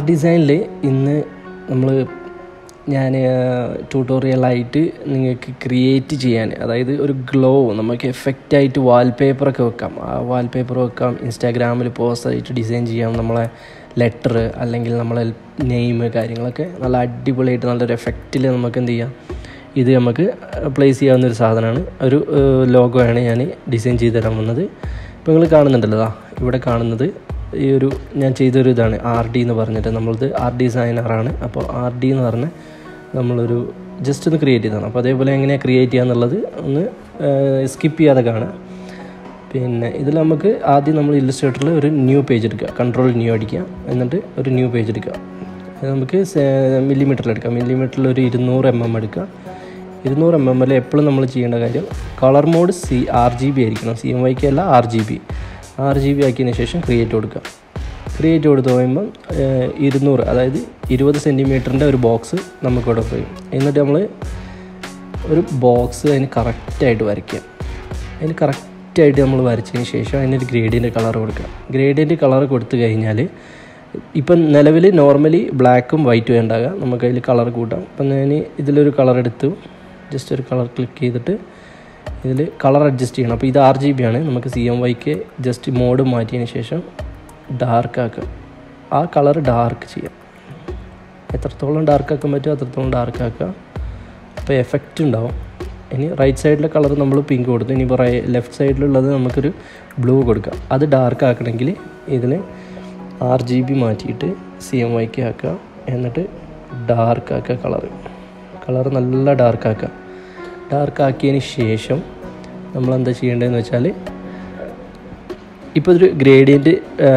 ഡിസൈനിൽ ഇന്ന് നമ്മൾ ഞാൻ ട്യൂട്ടോറിയലായിട്ട് നിങ്ങൾക്ക് ക്രിയേറ്റ് ചെയ്യാൻ അതായത് ഒരു ഗ്ലോ നമുക്ക് എഫക്റ്റായിട്ട് വാൾപേപ്പറൊക്കെ വെക്കാം ആ വാൾപേപ്പർ വെക്കാം ഇൻസ്റ്റാഗ്രാമിൽ പോസ്റ്റായിട്ട് ഡിസൈൻ ചെയ്യാം നമ്മളെ ലെറ്റർ അല്ലെങ്കിൽ നമ്മളെ നെയിം കാര്യങ്ങളൊക്കെ നല്ല അടിപൊളിയായിട്ട് നല്ലൊരു എഫക്റ്റിൽ നമുക്ക് എന്ത് ചെയ്യാം ഇത് നമുക്ക് പ്ലേസ് ചെയ്യാവുന്ന ഒരു സാധനമാണ് ഒരു ലോഗോ ആണ് ഞാൻ ഡിസൈൻ ചെയ്ത് തരാൻ വന്നത് ഇപ്പോൾ നിങ്ങൾ കാണുന്നുണ്ടല്ലോ ദാ ഇവിടെ കാണുന്നത് ഈ ഒരു ഞാൻ ചെയ്തൊരു ഇതാണ് ആർ ഡി എന്ന് പറഞ്ഞിട്ട് നമ്മളത് ആർ ഡിസൈനറാണ് അപ്പോൾ ആർ ഡി എന്ന് പറഞ്ഞ നമ്മളൊരു ജസ്റ്റ് ഒന്ന് ക്രിയേറ്റ് ചെയ്തതാണ് അപ്പോൾ അതേപോലെ എങ്ങനെയാണ് ക്രിയേറ്റ് ചെയ്യുക എന്നുള്ളത് ഒന്ന് സ്കിപ്പ് ചെയ്യാതെ കാണാം പിന്നെ ഇതിൽ നമുക്ക് ആദ്യം നമ്മൾ ഇല്ലസ്ട്രേറ്ററിൽ ഒരു ന്യൂ പേജ് എടുക്കുക കൺട്രോൾ ന്യൂ അടിക്കുക എന്നിട്ട് ഒരു ന്യൂ പേജ് എടുക്കുക അത് നമുക്ക് മില്ലിമീറ്ററിൽ എടുക്കാം മില്ലിമീറ്ററിൽ ഒരു ഇരുന്നൂറ് എം എം എടുക്കുക ഇരുന്നൂറ് എം എമ്മിൽ എപ്പോഴും നമ്മൾ ചെയ്യേണ്ട കാര്യം colour mode C R G B ആയിരിക്കണം സി എം വൈക്ക് അല്ല R G B R G B ആക്കിയതിന് ശേഷം ക്രിയേറ്റ് കൊടുക്കുക ക്രിയേറ്റ് കൊടുത്ത് കഴിയുമ്പം ഇരുന്നൂറ് അതായത് ഇരുപത് സെൻറ്റിമീറ്ററിൻ്റെ ഒരു ബോക്സ് നമുക്കിവിടെ പോയി എന്നിട്ട് നമ്മൾ ഒരു ബോക്സ് അതിന് കറക്റ്റായിട്ട് വരയ്ക്കുക അതിന് കറക്റ്റായിട്ട് നമ്മൾ വരച്ചതിന് ശേഷം അതിനൊരു ഗ്രേഡിയൻ്റ് കളർ കൊടുക്കുക ഗ്രേഡിയൻ്റ് കളർ കൊടുത്തു കഴിഞ്ഞാൽ ഇപ്പം നിലവിൽ നോർമലി ബ്ലാക്കും വൈറ്റും ഉണ്ടാകുക നമുക്ക് അതിൽ കളർ കൂട്ടാം അപ്പം ഞാൻ ഇതിലൊരു കളർ എടുത്തു ജസ്റ്റ് ഒരു കളർ ക്ലിക്ക് ചെയ്തിട്ട് ഇതിൽ കളർ അഡ്ജസ്റ്റ് ചെയ്യണം അപ്പോൾ ഇത് ആർ ജി ബി ആണ് നമുക്ക് C M Y K just mode മാറ്റിയതിന് ശേഷം ഡാർക്ക് ആക്കുക ആ കളർ ഡാർക്ക് ചെയ്യാം എത്രത്തോളം ഡാർക്ക് ആക്കാൻ പറ്റുമോ അത്രത്തോളം ഡാർക്ക് ആക്കുക അപ്പോൾ എഫക്റ്റ് ഉണ്ടാവും ഇനി റൈറ്റ് സൈഡിലെ കളർ നമ്മൾ പിങ്ക് കൊടുത്തു ഇനി ഇപ്പോൾ ലെഫ്റ്റ് സൈഡിലുള്ളത് നമുക്കൊരു ബ്ലൂ കൊടുക്കാം അത് ഡാർക്ക് ആക്കണമെങ്കിൽ ഇതിന് ആർ ജി ബി മാറ്റിയിട്ട് സി എം വൈക്ക് ആക്കുക എന്നിട്ട് ഡാർക്ക് ആക്കുക കളർ കളർ നല്ല ഡാർക്ക് ആക്കുക ഡാർക്ക് ആക്കിയതിന് ശേഷം നമ്മൾ എന്താ ചെയ്യേണ്ടതെന്ന് വെച്ചാൽ ഇപ്പോൾ ഒരു ഗ്രേഡിയൻറ്റ്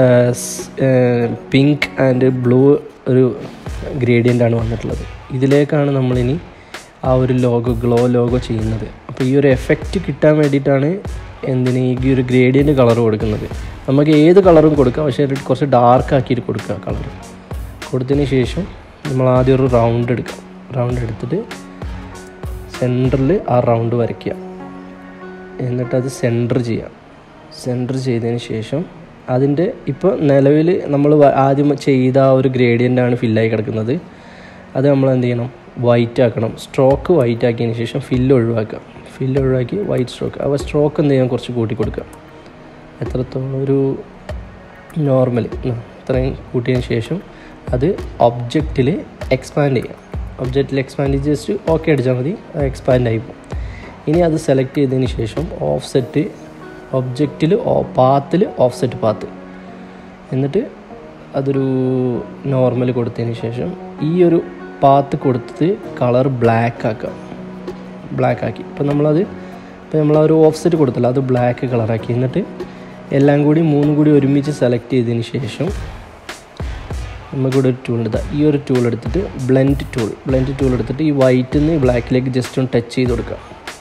പിങ്ക് ആൻഡ് ബ്ലൂ ഒരു ഗ്രേഡിയൻ്റാണ് വന്നിട്ടുള്ളത് ഇതിലേക്കാണ് നമ്മളിനി ആ ഒരു ലോഗോ ഗ്ലോ ലോഗോ ചെയ്യുന്നത് അപ്പോൾ ഈ ഒരു എഫക്റ്റ് കിട്ടാൻ വേണ്ടിയിട്ടാണ് എന്തിന് ഈ ഒരു ഗ്രേഡിയൻ്റ് കളർ കൊടുക്കുന്നത് നമുക്ക് ഏത് കളറും കൊടുക്കാം പക്ഷേ കുറച്ച് ഡാർക്ക് ആക്കിയിട്ട് കൊടുക്കുക കളർ കൊടുത്തതിന് ശേഷം നമ്മൾ ആദ്യം ഒരു റൗണ്ട് എടുക്കാം റൗണ്ട് എടുത്തിട്ട് സെൻറ്ററിൽ ആ റൗണ്ട് വരയ്ക്കുക എന്നിട്ട് അത് സെൻറ്റർ ചെയ്യാം സെൻറ്റർ ചെയ്തതിന് ശേഷം അതിൻ്റെ ഇപ്പോൾ നിലവിൽ നമ്മൾ ആദ്യം ചെയ്ത ആ ഒരു ഗ്രേഡിയൻ്റാണ് ഫില്ലായി കിടക്കുന്നത് അത് നമ്മൾ എന്ത് ചെയ്യണം വൈറ്റ് ആക്കണം സ്ട്രോക്ക് വൈറ്റ് ആക്കിയതിന് ശേഷം ഫില്ല് ഒഴിവാക്കുക ഫില്ല് ഒഴിവാക്കി വൈറ്റ് സ്ട്രോക്ക് അപ്പോൾ സ്ട്രോക്ക് എന്ത് ചെയ്യാൻ കുറച്ച് കൂട്ടി കൊടുക്കുക എത്രത്തോളം ഒരു നോർമൽ ഇത്രയും കൂട്ടിയതിന് ശേഷം അത് ഒബ്ജക്റ്റിൽ എക്സ്പാൻഡ് ചെയ്യാം ഒബ്ജക്റ്റിൽ എക്സ്പാൻഡ് ജസ്റ്റ് ഓക്കെ അടിച്ചാൽ മതി അത് എക്സ്പാൻഡ് ആയി പോകും ഇനി അത് സെലക്ട് ചെയ്തതിന് ശേഷം ഓഫ് സെറ്റ് ഒബ്ജക്റ്റിൽ പാത്തിൽ ഓഫ് സെറ്റ് പാത്ത് എന്നിട്ട് അതൊരു നോർമൽ കൊടുത്തതിന് ശേഷം ഈ ഒരു പാത്ത് കൊടുത്തിട്ട് കളർ ബ്ലാക്ക് ആക്കാം ബ്ലാക്ക് ആക്കി ഇപ്പം നമ്മളത് ഇപ്പം നമ്മൾ ഒരു ഓഫ് സെറ്റ് കൊടുത്തല്ലോ അത് ബ്ലാക്ക് കളറാക്കി എന്നിട്ട് എല്ലാം കൂടി മൂന്നും കൂടി ഒരുമിച്ച് സെലക്ട് ചെയ്തതിന് ശേഷം നമുക്കിവിടെ ഒരു ടൂൾ എടുത്താൽ ഈ ഒരു ടൂൾ എടുത്തിട്ട് ബ്ലെൻഡ് ടൂൾ ബ്ലെൻഡ് ടൂൾ എടുത്തിട്ട് ഈ വൈറ്റിൽ നിന്ന് ബ്ലാക്കിലേക്ക് ജസ്റ്റ് ഒന്ന് ടച്ച് ചെയ്ത് കൊടുക്കുക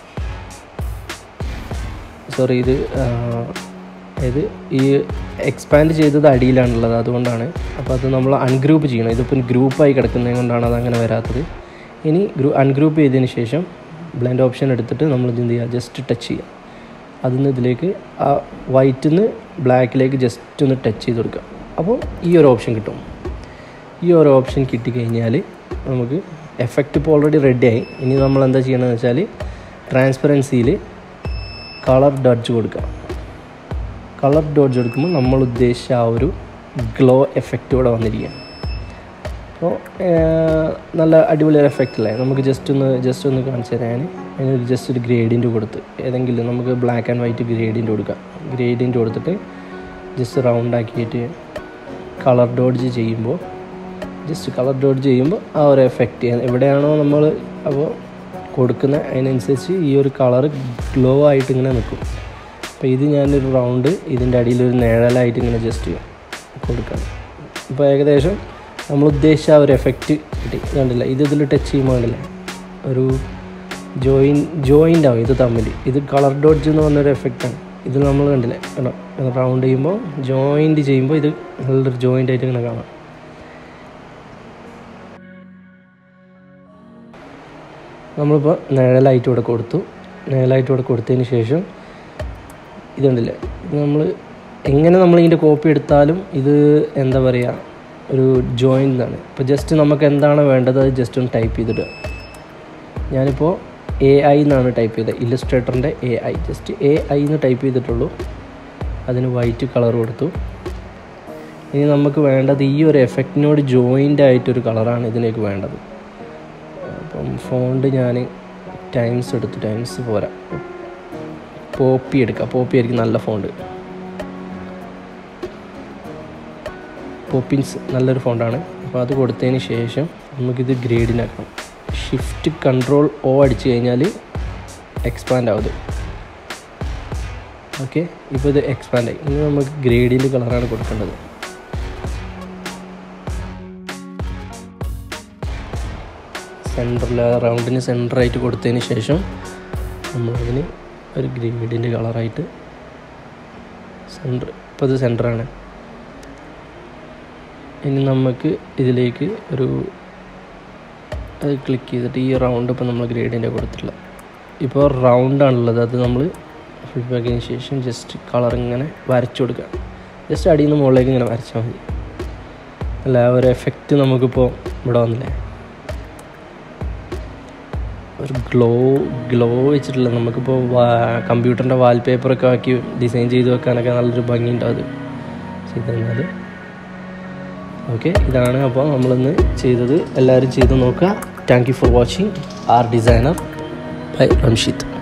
സോറി ഇത് ഇത് ഈ എക്സ്പാൻഡ് ചെയ്തത് അടിയിലാണുള്ളത് അതുകൊണ്ടാണ് അപ്പോൾ അത് നമ്മൾ അൺഗ്രൂപ്പ് ചെയ്യണം ഇതിപ്പോൾ ഗ്രൂപ്പായി കിടക്കുന്നത് കൊണ്ടാണ് അത് അങ്ങനെ വരാത്തത് ഇനി ഗ്രൂ അൺഗ്രൂപ്പ് ചെയ്തതിന് ശേഷം ബ്ലെൻഡ് ഓപ്ഷൻ എടുത്തിട്ട് നമ്മൾ ഇത് എന്ത് ചെയ്യുക ജസ്റ്റ് ടച്ച് ചെയ്യുക അതിൽ നിന്ന് ഇതിലേക്ക് ആ വൈറ്റിൽ നിന്ന് ബ്ലാക്കിലേക്ക് ജസ്റ്റ് ഒന്ന് ടച്ച് ചെയ്ത് കൊടുക്കുക അപ്പോൾ ഈ ഒരു ഓപ്ഷൻ കിട്ടും ഈ ഒരു ഓപ്ഷൻ കിട്ടിക്കഴിഞ്ഞാൽ നമുക്ക് എഫക്റ്റ് ഇപ്പോൾ ഓൾറെഡി റെഡിയായി ഇനി നമ്മൾ എന്താ ചെയ്യണമെന്ന് വെച്ചാൽ ട്രാൻസ്പെറൻസിയിൽ കളർ ഡഡ്ജ് കൊടുക്കുക കളർ ഡോഡ്ജ് എടുക്കുമ്പോൾ നമ്മൾ ഉദ്ദേശിച്ച ആ ഒരു ഗ്ലോ എഫക്റ്റ് ഇവിടെ വന്നിരിക്കുകയാണ് അപ്പോൾ നല്ല അടിപൊളി ഒരു എഫക്റ്റ് അല്ലേ നമുക്ക് ജസ്റ്റ് ഒന്ന് ജസ്റ്റ് ഒന്ന് കാണിച്ചു തരാൻ അതിനൊരു ജസ്റ്റ് ഒരു ഗ്രേഡിയൻറ്റ് കൊടുത്ത് ഏതെങ്കിലും നമുക്ക് ബ്ലാക്ക് ആൻഡ് വൈറ്റ് ഗ്രേഡിയൻറ്റ് കൊടുക്കാം ഗ്രേഡിയൻറ്റ് കൊടുത്തിട്ട് ജസ്റ്റ് റൗണ്ട് ആക്കിയിട്ട് കളർ ഡോഡ്ജ് ചെയ്യുമ്പോൾ ജസ്റ്റ് കളർ ഡോഡ്ജ് ചെയ്യുമ്പോൾ ആ ഒരു എഫക്റ്റ് എവിടെയാണോ നമ്മൾ അപ്പോൾ കൊടുക്കുന്ന അതിനനുസരിച്ച് ഈ ഒരു കളർ ഗ്ലോ ആയിട്ട് ഇങ്ങനെ നിൽക്കും അപ്പോൾ ഇത് ഞാനൊരു റൗണ്ട് ഇതിൻ്റെ അടിയിൽ ഒരു നിഴലായിട്ട് ഇങ്ങനെ ജസ്റ്റ് കൊടുക്കാം ഇപ്പോൾ ഏകദേശം നമ്മൾ ഉദ്ദേശിച്ച ആ ഒരു എഫക്റ്റ് കിട്ടി കണ്ടില്ല ഇത് ഇതിൽ ടച്ച് ചെയ്യുമ്പോൾ കണ്ടില്ലേ ഒരു ജോയിൻ ജോയിൻ്റ് ആവും ഇത് തമ്മിൽ ഇത് കളർ ഡോഡ്ജ് എന്ന് പറഞ്ഞൊരു എഫക്റ്റാണ് ഇത് നമ്മൾ കണ്ടില്ലേ കണ്ടോ റൗണ്ട് ചെയ്യുമ്പോൾ ജോയിൻറ്റ് ചെയ്യുമ്പോൾ ഇത് നല്ലൊരു ജോയിൻ്റ് ആയിട്ട് ഇങ്ങനെ കാണാം നമ്മളിപ്പോൾ നിഴലായിട്ട് ഇവിടെ കൊടുത്തു നിഴലായിട്ട് ഇവിടെ കൊടുത്തതിന് ശേഷം ഇതുണ്ടല്ലേ ഇത് നമ്മൾ എങ്ങനെ നമ്മൾ ഇതിൻ്റെ കോപ്പി എടുത്താലും ഇത് എന്താ പറയുക ഒരു ജോയിൻ്റ് എന്നാണ് ഇപ്പോൾ ജസ്റ്റ് നമുക്ക് എന്താണ് വേണ്ടത് അത് ജസ്റ്റ് ഒന്ന് ടൈപ്പ് ചെയ്തിടുക ഞാനിപ്പോൾ എ ഐ എന്നാണ് ടൈപ്പ് ചെയ്തത് ഇല്ലസ്ട്രേറ്ററിൻ്റെ A I just A I എന്ന് ടൈപ്പ് ചെയ്തിട്ടുള്ളൂ അതിന് വൈറ്റ് കളർ കൊടുത്തു ഇനി നമുക്ക് വേണ്ടത് ഈ ഒരു എഫക്റ്റിനോട് ജോയിൻ്റ് ആയിട്ടൊരു കളറാണ് ഇതിലേക്ക് വേണ്ടത് അപ്പം ഫോണ്ട് ഞാൻ ടൈംസ് എടുത്തു ടൈംസ് പോരാ പോപ്പി എടുക്കുക പോപ്പി ആയിരിക്കും നല്ല ഫോണ്ട് പോപ്പിൻസ് നല്ലൊരു ഫോണ്ടാണ് അപ്പോൾ അത് കൊടുത്തതിന് ശേഷം നമുക്കിത് ഗ്രേഡിനാക്കണം ഷിഫ്റ്റ് കൺട്രോൾ ഓ അടിച്ചു കഴിഞ്ഞാൽ എക്സ്പാൻഡ് ആവും ഇത് ഓക്കെ ഇപ്പോൾ ഇത് എക്സ്പാൻഡ് ആയി ഇനി നമുക്ക് ഗ്രേഡിൻ്റെ കളറാണ് കൊടുക്കേണ്ടത് സെൻറ്ററിൽ റൗണ്ടിന് സെൻറ്ററായിട്ട് കൊടുത്തതിന് ശേഷം നമ്മളതിന് ഒരു ഗ്രേഡിൻ്റെ കളറായിട്ട് സെൻറ്റർ ഇപ്പോൾ ഇത് സെൻറ്ററാണ് ഇനി നമുക്ക് ഇതിലേക്ക് ഒരു അത് ക്ലിക്ക് ചെയ്തിട്ട് ഈ റൗണ്ട് ഇപ്പോൾ നമ്മൾ ഗ്രേഡിൻ്റെ കൊടുത്തിട്ടുള്ള ഇപ്പോൾ റൗണ്ടാണുള്ളത് അത് നമ്മൾ ഫീഡ്ബാക്കിന് ശേഷം ജസ്റ്റ് കളർ ഇങ്ങനെ വരച്ചു കൊടുക്കുക ജസ്റ്റ് അടിയിൽ നിന്ന് മുകളിലേക്ക് ഇങ്ങനെ വരച്ചാൽ മതി അല്ല ആ ഒരു എഫക്റ്റ് നമുക്കിപ്പോൾ ഇവിടെ വന്നില്ലേ ഒരു ഗ്ലോ ഗ്ലോ വെച്ചിട്ടുള്ള നമുക്കിപ്പോൾ കമ്പ്യൂട്ടറിൻ്റെ വാൾപേപ്പറൊക്കെ ആക്കി ഡിസൈൻ ചെയ്ത് വെക്കാനൊക്കെ നല്ലൊരു ഭംഗിയുണ്ടാവും അത് ചെയ്ത് കഴിഞ്ഞാൽ ഓക്കെ ഇതാണ് അപ്പോൾ നമ്മളിന്ന് ചെയ്തത് എല്ലാവരും ചെയ്ത് നോക്കുക thank you for watching R designer by റംഷിത്ത്